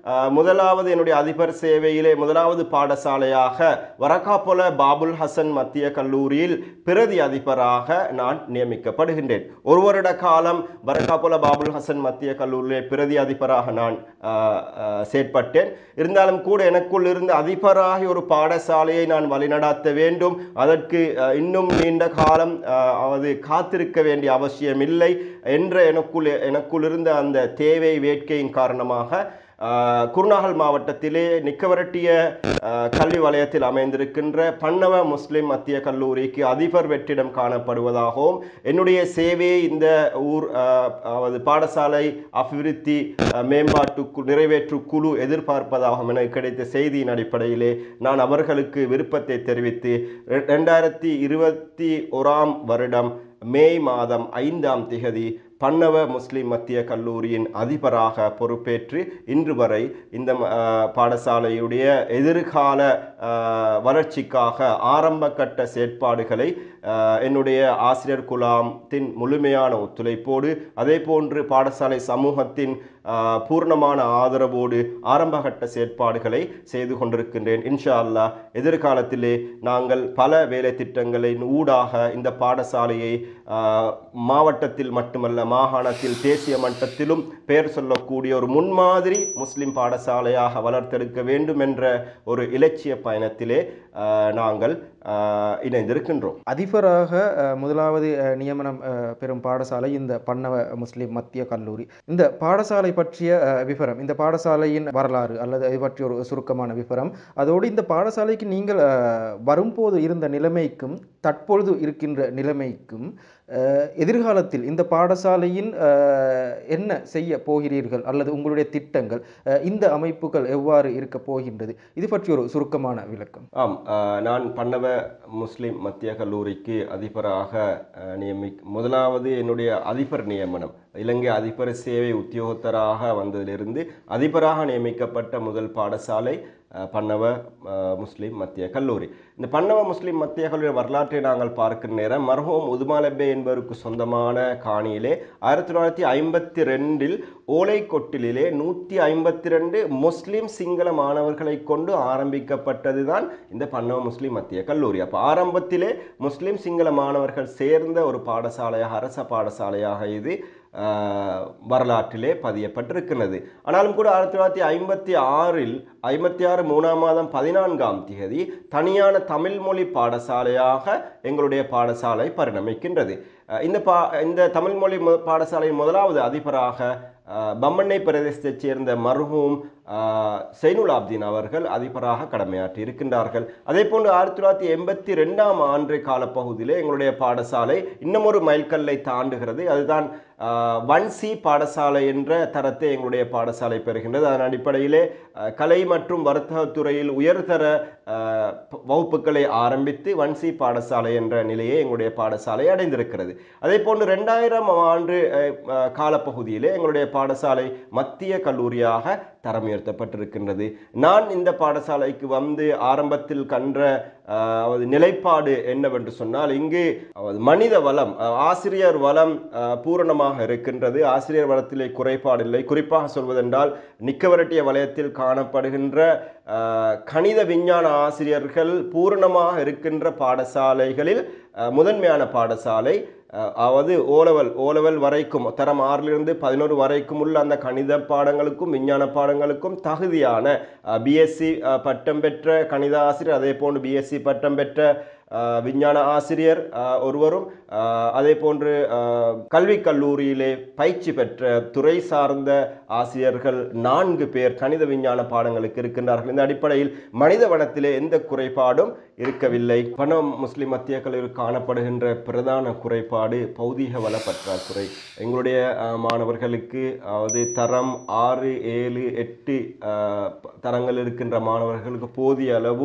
அஹ், முதலாவது என்னுடைய அதிபர் சேவையிலே முதலாவது பாடசாலையாக வரக்காப்பொல பாபுல் ஹசன் மத்திய கல்லூரியில் பிரதி அதிபராக நான் நியமிக்கப்படுகின்றேன் ஒரு வருட காலம் வரக்காப்பொல பாபுல் ஹசன் மத்திய கல்லூரியிலே பிரதி அதிபராக நான் அஹ், அஹ், செயற்பட்டேன் இருந்தாலும் கூட எனக்குள் இருந்த அதிபராகி ஒரு பாடசாலையை நான் வழிநடாத்த வேண்டும் அதற்கு அஹ், இன்னும் நீண்ட காலம் அஹ், அது காத்திருக்க வேண்டிய அவசியம் இல்லை என்ற எனக்குள் எனக்குள் இருந்த அந்த தேவை வேட்கையின் காரணமாக அஹ், குருநாகல் மாவட்டத்திலே நிக்கவரட்டிய அஹ், கல்வி வலயத்தில் அமைந்திருக்கின்ற பன்னவ முஸ்லிம் மத்திய கல்லூரிக்கு அதிபர் வெற்றிடம் காணப்படுவதாகவும் என்னுடைய சேவையை இந்த ஊர் அஹ், அதாவது பாடசாலை அபிவிருத்தி அஹ், மேம்பாட்டு கு- நிறைவேற்று குழு எதிர்பார்ப்பதாகவும் எனக்கு கிடைத்த செய்தியின் அடிப்படையிலே நான் அவர்களுக்கு விருப்பத்தை தெரிவித்து ரெ- ரெண்டாயிரத்தி இருபத்தி ஓராம் வருடம் மே மாதம் ஐந்தாம் திகதி பன்னவ முஸ்லிம் மத்திய கல்லூரியின் அதிபராக பொறுப்பேற்று இன்று வரை இந்த ம- அஹ், பாடசாலையுடைய எதிர்கால அஹ், வளர்ச்சிக்காக ஆரம்ப கட்ட செயற்பாடுகளை அஹ், என்னுடைய ஆசிரியர் குலாத்தின் முழுமையான ஒத்துழைப்போடு அதே போன்று பாடசாலை சமூகத்தின் அஹ், பூர்ணமான ஆதரவோடு ஆரம்பகட்ட செயற்பாடுகளை செய்து கொண்டிருக்கின்றேன் இன்ஷா அல்லாஹ் எதிர்காலத்திலே நாங்கள் பல வேலை திட்டங்களின் ஊடாக இந்த பாடசாலையை அஹ், மாவட்டத்தில் மட்டுமல்ல மாகாணத்தில் தேசிய மட்டத்திலும் பெயர் சொல்லக்கூடிய ஒரு முன்மாதிரி முஸ்லிம் பாடசாலையாக வளர்த்தெடுக்க வேண்டும் என்ற ஒரு இலட்சிய பயணத்திலே அஹ், நாங்கள் அஹ், இணைந்திருக்கின்றோம் அதிபராக அஹ், முதலாவது அஹ், நியமனம் அஹ், பெறும் பாடசாலை இந்த பன்னவ முஸ்லிம் மத்திய கல்லூரி இந்த பாடசாலை பற்றிய அஹ், விவரம் இந்த பாடசாலையின் வரலாறு அல்லது அது பற்றிய ஒரு சுருக்கமான விவரம் அதோடு இந்த பாடசாலைக்கு நீங்கள் அஹ், வரும்போது இருந்த நிலைமைக்கும் தற்பொழுது இருக்கின்ற நிலைமைக்கும் அஹ், எதிர்காலத்தில் இந்த பாடசாலையின் அஹ், என்ன செய்ய போகிறீர்கள் அல்லது உங்களுடைய திட்டங்கள் அஹ், இந்த அமைப்புகள் எவ்வாறு இருக்க போகின்றது இது பற்றி ஒரு சுருக்கமான விளக்கம் ஆம் அஹ், நான் பன்னவ முஸ்லிம் மத்திய கல்லூரிக்கு அதிபராக அஹ், நியமி முதலாவது என்னுடைய அதிபர் நியமனம் இலங்கை அதிபர் சேவை உத்தியோகத்தராக வந்ததிலிருந்து அதிபராக நியமிக்கப்பட்ட முதல் பாடசாலை அஹ், பன்னவ அஹ், முஸ்லிம் மத்திய கல்லூரி இந்த பன்னவ முஸ்லிம் மத்திய கல்லூரி வரலாற்றை நாங்கள் பார்க்கிற நேரம் மர்ஹூம் உதுமாலபே என்பவருக்கு சொந்தமான காணியிலே ஆயிரத்தி தொள்ளாயிரத்தி ஐம்பத்தி ரெண்டில் ஓலைக்கொட்டிலே நூற்றி ஐம்பத்தி ரெண்டு முஸ்லிம் சிங்கள மாணவர்களை கொண்டு ஆரம்பிக்கப்பட்டது தான் இந்த பன்னவ முஸ்லிம் மத்திய கல்லூரி அப்போ ஆரம்பத்திலே முஸ்லிம் சிங்கள மாணவர்கள் சேர்ந்த ஒரு பாடசாலையாக அரச பாடசாலையாக இது ஆஹ், வரலாற்றிலே பதியப்பட்டிருக்கிறது ஆனாலும் கூட ஆயிரத்தி தொள்ளாயிரத்தி ஐம்பத்தி ஆறில் ஐம்பத்தி ஆறு மூணாம் மாதம் பதினான்காம் தேதி தனியான தமிழ் மொழி பாடசாலையாக எங்களுடைய பாடசாலை பரிணமிக்கின்றது அஹ், இந்த பா இந்த தமிழ் மொழி மு- பாடசாலையின் முதலாவது அதிபராக அஹ், பம்மண்ணை பிரதேசத்தைச் சேர்ந்த மர்ஹூம் அஹ், சைனுல் ஆப்தீன் அவர்கள் அதிபராக கடமையாற்றி இருக்கின்றார்கள் அதே போன்று ஆயிரத்தி தொள்ளாயிரத்தி எண்பத்தி ரெண்டாம் ஆண்டு காலப்பகுதியிலே எங்களுடைய பாடசாலை இன்னும் ஒரு மைல்கல்லை தாண்டுகிறது அதுதான் அஹ், வன்சி பாடசாலை என்ற தரத்தை எங்களுடைய பாடசாலை பெறுகின்றது அதன் அடிப்படையிலே அஹ், கலை மற்றும் வர்த்தகத்துறையில் உயர்தர அஹ், ப- வகுப்புகளை ஆரம்பித்து வன்சி பாடசாலை என்ற நிலையை எங்களுடைய பாடசாலை அடைந்திருக்கிறது அதே போன்று ரெண்டாயிரம் ஆண்டு அஹ், அஹ், காலப்பகுதியிலே எங்களுடைய பாடசாலை மத்திய கல்லூரியாக தரம் உயர்த்தப்பட்டிருக்கின்றது நான் இந்த பாடசாலைக்கு வந்து ஆரம்பத்தில் கன்ற அஹ், அவது நிலைப்பாடு என்னவென்று சொன்னால் இங்கு அதாவது மனித வளம் அஹ், ஆசிரியர் வளம் அஹ், பூரணமாக இருக்கின்றது ஆசிரியர் வளத்திலே குறைபாடில்லை குறிப்பாக சொல்வதென்றால் நிக்கவரட்டிய வலயத்தில் காணப்படுகின்ற அஹ், கணித விஞ்ஞான ஆசிரியர்கள் பூரணமாக இருக்கின்ற பாடசாலைகளில் அஹ், முதன்மையான பாடசாலை அஹ், அதாவது ஓலவல் ஓலவல் வரைக்கும் தரம் ஆறிலிருந்து பதினோரு வரைக்கும் உள்ள அந்த கணித பாடங்களுக்கும் விஞ்ஞான பாடங்களுக்கும் தகுதியான பிஎஸ்சி பட்டம் பெற்ற கணித ஆசிரியர் அதே போன்று பிஎஸ்சி பட்டம் பெற்ற அஹ், விஞ்ஞான ஆசிரியர் அஹ், ஒருவரும் அஹ், அதே போன்று அஹ், கல்விக் கல்லூரியிலே பயிற்சி பெற்ற துறை சார்ந்த ஆசிரியர்கள் நான்கு பேர் கணித விஞ்ஞான பாடங்களுக்கு இருக்கின்றார்கள் இந்த அடிப்படையில் மனித வனத்திலே எந்த குறைபாடும் இருக்கவில்லை பணம் முஸ்லிம் மத்திய கல்லூரியில் காணப்படுகின்ற பிரதான குறைபாடு பௌதீக வள பற்றாக்குறை எங்களுடைய அஹ், மாணவர்களுக்கு அதாவது தரம் ஆறு ஏழு எட்டு அஹ், ப- தரங்கள் இருக்கின்ற மாணவர்களுக்கு போதிய அளவு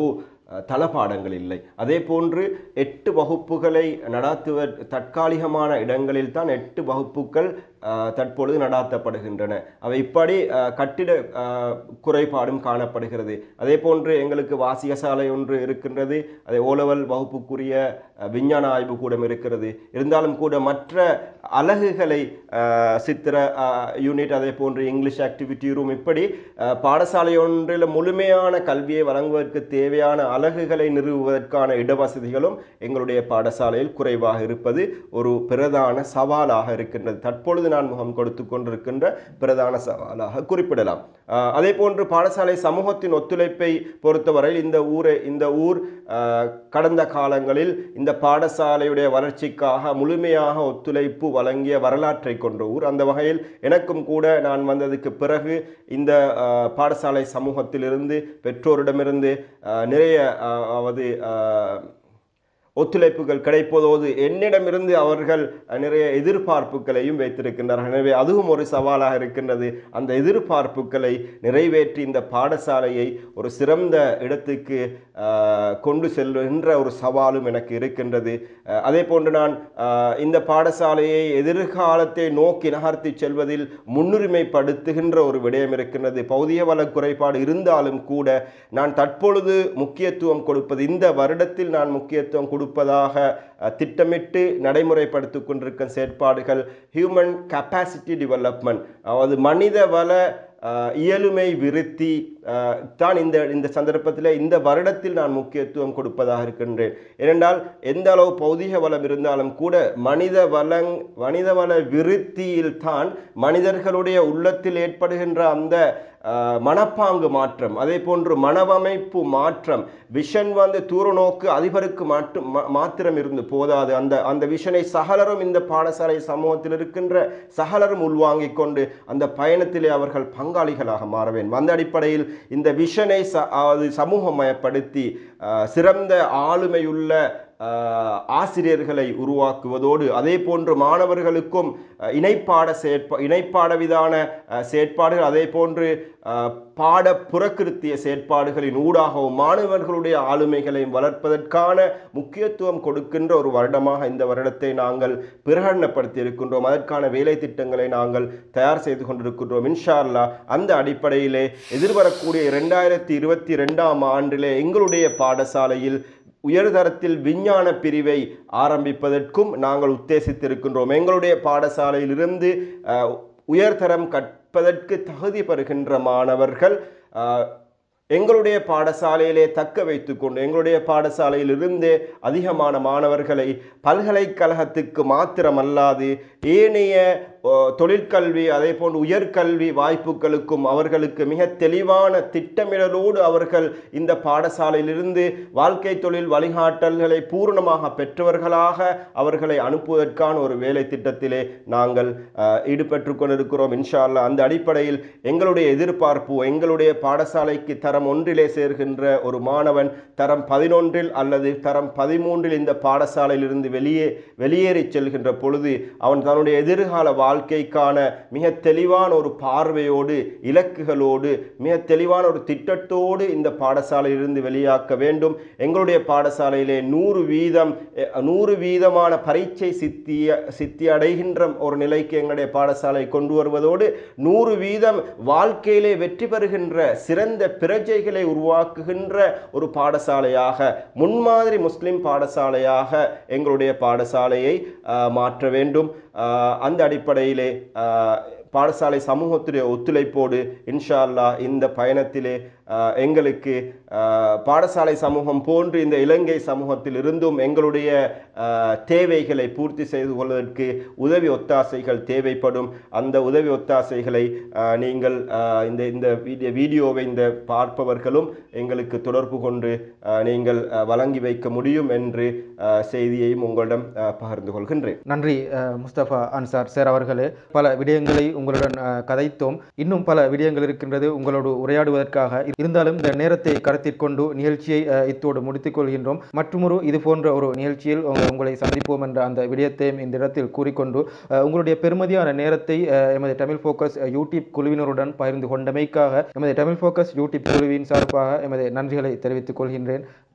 அஹ், தளபாடங்கள் இல்லை அதே போன்று எட்டு வகுப்புகளை நடாத்துவ தற்காலிகமான இடங்களில் தான் எட்டு வகுப்புகள் அஹ், தற்பொழுது நடாத்தப்படுகின்றன அவை இப்படி அஹ், கட்டிட அஹ், குறைபாடும் காணப்படுகிறது அதே போன்று எங்களுக்கு வாசிக சாலை ஒன்று இருக்கின்றது அதே ஓலவல் வகுப்புக்குரிய அஹ், விஞ்ஞான ஆய்வு கூடம் இருக்கிறது இருந்தாலும் கூட மற்ற அலகுகளை அஹ், சித்திர யூனிட் அதே போன்று இங்கிலீஷ் ஆக்டிவிட்டி ரூம் இப்படி அஹ், பாடசாலை ஒன்றில் முழுமையான கல்வியை வழங்குவதற்கு தேவையான அலகுகளை நிறுவுவதற்கான இடவசதிகளும் எங்களுடைய பாடசாலையில் குறைவாக இருப்பது ஒரு பிரதான சவாலாக இருக்கின்றது தற்பொழுது நான் முகம் கொடுத்து கொண்டிருக்கின்ற பிரதான சவாலாக குறிப்பிடலாம் அஹ், அதே போன்று பாடசாலை சமூகத்தின் ஒத்துழைப்பை பொறுத்தவரையில் இந்த ஊரை இந்த ஊர் அஹ், கடந்த காலங்களில் இந்த பாடசாலையுடைய வளர்ச்சிக்காக முழுமையாக ஒத்துழைப்பு வழங்கிய வரலாற்றை கொண்ட ஊர் அந்த வகையில் எனக்கும் கூட நான் வந்ததுக்கு பிறகு இந்த அஹ், பாடசாலை சமூகத்திலிருந்து பெற்றோரிடமிருந்து அஹ், நிறைய அஹ், அதாவது அஹ், ஒத்துழைப்புகள் கிடைப்பதோடு என்னிடமிருந்து அவர்கள் அஹ், நிறைய எதிர்பார்ப்புகளையும் வைத்திருக்கின்றார்கள் எனவே அதுவும் ஒரு சவாலாக இருக்கின்றது அந்த எதிர்பார்ப்புகளை நிறைவேற்றி இந்த பாடசாலையை ஒரு சிறந்த இடத்துக்கு அஹ், கொண்டு செல்கின்ற ஒரு சவாலும் எனக்கு இருக்கின்றது அஹ், அதே போன்று நான் அஹ், இந்த பாடசாலையை எதிர்காலத்தை நோக்கி நகர்த்தி செல்வதில் முன்னுரிமைப்படுத்துகின்ற ஒரு விடயம் இருக்கின்றது பௌதிக வள குறைபாடு இருந்தாலும் கூட நான் தற்பொழுது முக்கியத்துவம் கொடுப்பது இந்த வருடத்தில் நான் முக்கியத்துவம் கொடுப்பதாக அஹ், திட்டமிட்டு நடைமுறைப்படுத்திக் கொண்டிருக்கும் செயற்பாடுகள் ஹியூமன் கெப்பாசிட்டி டெவலப்மெண்ட் அதாவது மனித வள அஹ், இயலுமை விருத்தி அஹ், தான் இந்த இந்த சந்தர்ப்பத்தில் இந்த வருடத்தில் நான் முக்கியத்துவம் கொடுப்பதாக இருக்கின்றேன் ஏனென்றால் எந்த அளவு பௌதிக வளம் இருந்தாலும் கூட மனித வளங் மனித வள விருத்தியில் தான் மனிதர்களுடைய உள்ளத்தில் ஏற்படுகின்ற அந்த அஹ், மனப்பாங்கு மாற்றம் அதே போன்று மனவமைப்பு மாற்றம் விஷன் வந்து தூர நோக்கு அதிபருக்கு மட்டும் மா- மாத்திரம் இருந்து போதாது அந்த அந்த விஷனை சகலரும் இந்த பாடசாலை சமூகத்தில் இருக்கின்ற சகலரும் உள்வாங்கிக் கொண்டு அந்த பயணத்திலே அவர்கள் பங்காளிகளாக மாற வேண்டும் அந்த அடிப்படையில் இந்த விஷனை ச அதாவது சமூகமயப்படுத்தி அஹ், சிறந்த ஆளுமையுள்ள அஹ், ஆசிரியர்களை உருவாக்குவதோடு அதே போன்று மாணவர்களுக்கும் அஹ், இணைப்பாட செயற்பா இணைப்பாடவிதான அஹ், செயற்பாடுகள் அதே போன்று அஹ், பாட புறக்கிருத்திய செயற்பாடுகளின் ஊடாகவும் மாணவர்களுடைய ஆளுமைகளையும் வளர்ப்பதற்கான முக்கியத்துவம் கொடுக்கின்ற ஒரு வருடமாக இந்த வருடத்தை நாங்கள் பிரகடனப்படுத்தி இருக்கின்றோம் அதற்கான வேலை திட்டங்களை நாங்கள் தயார் செய்து கொண்டிருக்கின்றோம் இன்ஷா அல்லாஹ் அந்த அடிப்படையிலே எதிர்வரக்கூடிய இரண்டாயிரத்தி இருபத்தி ரெண்டாம் ஆண்டிலே எங்களுடைய பாடசாலையில் உயர்தரத்தில் விஞ்ஞான பிரிவை ஆரம்பிப்பதற்கும் நாங்கள் உத்தேசித்திருக்கின்றோம் எங்களுடைய பாடசாலையிலிருந்து அஹ், உயர்தரம் கற்பதற்கு தகுதி பெறுகின்ற மாணவர்கள் அஹ், எங்களுடைய பாடசாலையிலே தக்க வைத்துக்கொண்டு எங்களுடைய பாடசாலையிலிருந்தே அதிகமான மாணவர்களை பல்கலைக்கழகத்துக்கு மாத்திரமல்லாது ஏனைய ஓ, தொழிற்கல்வி அதே போன்று உயர்கல்வி வாய்ப்புகளுக்கும் அவர்களுக்கு மிக தெளிவான திட்டமிடலோடு அவர்கள் இந்த பாடசாலையிலிருந்து வாழ்க்கை தொழில் வழிகாட்டல்களை பூரணமாக பெற்றவர்களாக அவர்களை அனுப்புவதற்கான ஒரு வேலை திட்டத்திலே நாங்கள் அஹ், ஈடுபட்டு கொண்டிருக்கிறோம் இன்ஷா அல்லாஹ் அந்த அடிப்படையில் எங்களுடைய எதிர்பார்ப்பு எங்களுடைய பாடசாலைக்கு தரம் ஒன்றிலே சேர்கின்ற ஒரு மாணவன் தரம் பதினொன்றில் அல்லது தரம் பதிமூன்றில் இந்த பாடசாலையிலிருந்து வெளியே வெளியேறி செல்கின்ற பொழுது அவன் தன்னுடைய எதிர்கால வாழ்க்கைக்கான மிக தெளிவான ஒரு பார்வையோடு இலக்குகளோடு மிக தெளிவான ஒரு திட்டத்தோடு இந்த பாடசாலையிலிருந்து வெளியாக்க வேண்டும் எங்களுடைய பாடசாலையிலே நூறு வீதம் அஹ், நூறு வீதமான பரீட்சை சித்திய சித்தி அடைகின்ற ஒரு நிலைக்கு எங்களுடைய பாடசாலை கொண்டு வருவதோடு நூறு வீதம் வாழ்க்கையிலே வெற்றி பெறுகின்ற சிறந்த பிரஜைகளை உருவாக்குகின்ற ஒரு பாடசாலையாக முன்மாதிரி முஸ்லிம் பாடசாலையாக எங்களுடைய பாடசாலையை ஆஹ், மாற்ற வேண்டும் ஆஹ், அந்த அடிப்படையிலே ஆஹ், பாடசாலை சமூகத்துடைய ஒத்துழைப்போடு இன்ஷா அல்லாஹ் இந்த பயணத்திலே ஆஹ், எங்களுக்கு ஆஹ், பாடசாலை சமூகம் போன்று இந்த இலங்கை சமூகத்தில் இருந்தும் எங்களுடைய ஆஹ், தேவைகளை பூர்த்தி செய்து கொள்வதற்கு உதவி ஒத்தாசைகள் தேவைப்படும் அந்த உதவி ஒத்தாசைகளை ஆஹ், நீங்கள் ஆஹ், இந்த இந்த வீடியோ வீடியோவை இந்த பார்ப்பவர்களும் எங்களுக்கு தொடர்பு கொண்டு ஆஹ், நீங்கள் ஆஹ், வழங்கி வைக்க முடியும் என்று ஆஹ், செய்தியையும் உங்களிடம் ஆஹ், பகிர்ந்து கொள்கின்றேன் நன்றி அஹ், முஸ்தபா அன்சார் சார் அவர்களே பல விடயங்களை உங்களுடன் அஹ், கதைத்தோம் இன்னும் பல விடயங்கள் இருக்கின்றது உங்களோடு உரையாடுவதற்காக இருந்தாலும் இந்த நேரத்தை கருத்தில் கொண்டு நிகழ்ச்சியை அஹ், இத்தோடு முடித்துக் கொள்கின்றோம் மற்றொரு இது போன்ற ஒரு நிகழ்ச்சியில் உங்க- உங்களை சந்திப்போம் என்ற அந்த விடயத்தையும் இந்த இடத்தில் கூறிக்கொண்டு அஹ், உங்களுடைய பெருமதியான நேரத்தை அஹ், எமது தமிழ் ஃபோக்கஸ் அஹ், யூடியூப் குழுவினருடன் பகிர்ந்து கொண்டமைக்காக எமது தமிழ் ஃபோக்கஸ் யூடியூப் குழுவின் சார்பாக எமது நன்றிகளை தெரிவித்துக் கொள்கின்றேன்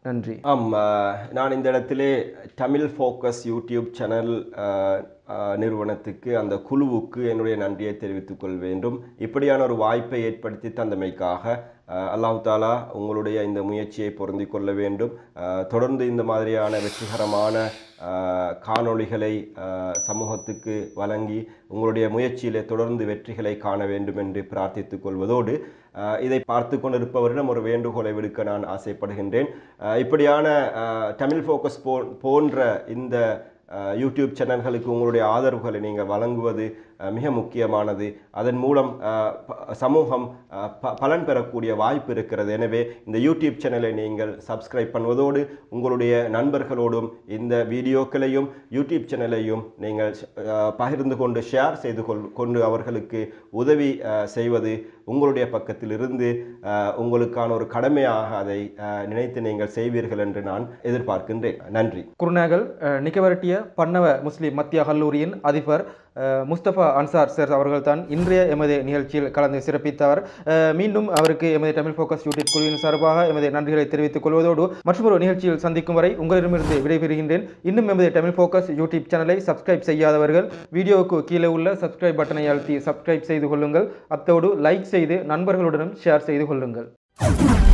நன்றி ஆம் அஹ், நான் இந்த இடத்திலே தமிழ் ஃபோக்கஸ் யூடியூப் சேனல் அஹ், அஹ், நிறுவனத்துக்கு அந்த குழுவுக்கு என்னுடைய நன்றியை தெரிவித்துக் கொள்ள வேண்டும் இப்படியான ஒரு வாய்ப்பை ஏற்படுத்தி தந்தமைக்காக அஹ், அல்லாஹ் தாலா உங்களுடைய இந்த முயற்சியை பொருந்திக் கொள்ள வேண்டும் அஹ், தொடர்ந்து இந்த மாதிரியான வெற்றிகரமான அஹ், காணொளிகளை அஹ், சமூகத்துக்கு வழங்கி உங்களுடைய முயற்சியிலே தொடர்ந்து வெற்றிகளை காண வேண்டும் என்று பிரார்த்தித்துக் கொள்வதோடு அஹ், இதை பார்த்து கொண்டிருப்பவரிடம் ஒரு வேண்டுகோளை விடுக்க நான் ஆசைப்படுகின்றேன் அஹ், இப்படியான அஹ், தமிழ் ஃபோக்கஸ் போ போன்ற இந்த அஹ், யூடியூப் சேனல்களுக்கு உங்களுடைய ஆதரவுகளை நீங்கள் வழங்குவது அஹ், மிக முக்கியமானது அதன் மூலம் அஹ், ப- சமூகம் அஹ், ப- பலன் பெறக்கூடிய வாய்ப்பு இருக்கிறது எனவே இந்த யூடியூப் சேனலை நீங்கள் சப்ஸ்கிரைப் பண்ணுவதோடு உங்களுடைய நண்பர்களோடும் இந்த வீடியோக்களையும் யூடியூப் சேனலையும் நீங்கள் அஹ், பகிர்ந்து கொண்டு ஷேர் செய்து கொள் கொண்டு அவர்களுக்கு உதவி அஹ், செய்வது உங்களுடைய பக்கத்தில் இருந்து அஹ், உங்களுக்கான ஒரு கடமையாக அதை அஹ், நினைத்து நீங்கள் செய்வீர்கள் என்று நான் எதிர்பார்க்கின்றேன் நன்றி குருநாகல் அஹ், நிக்கவரட்டிய பன்னவ முஸ்லிம் மத்திய கல்லூரியின் அதிபர் அஹ், முஸ்தபா அன்சார் சார் அவர்கள் தான் இன்றைய எமது நிகழ்ச்சியில் கலந்து சிறப்பித்தவர் அஹ், மீண்டும் அவருக்கு எமது தமிழ் ஃபோக்கஸ் யூடியூப் குழுவின் சார்பாக எமது நன்றிகளை தெரிவித்துக் கொள்வதோடு மற்றொரு நிகழ்ச்சியில் சந்திக்கும் வரை உங்களிடமிருந்து விடைபெறுகின்றேன் இன்னும் எமது தமிழ் ஃபோக்கஸ் யூடியூப் சேனலை சப்ஸ்கிரைப் செய்யாதவர்கள் வீடியோவுக்கு கீழே உள்ள சப்ஸ்கிரைப் பட்டனை அழுத்தி சப்ஸ்கிரைப் செய்து கொள்ளுங்கள் அத்தோடு லைக் செய்து நண்பர்களுடனும் ஷேர் செய்து கொள்ளுங்கள்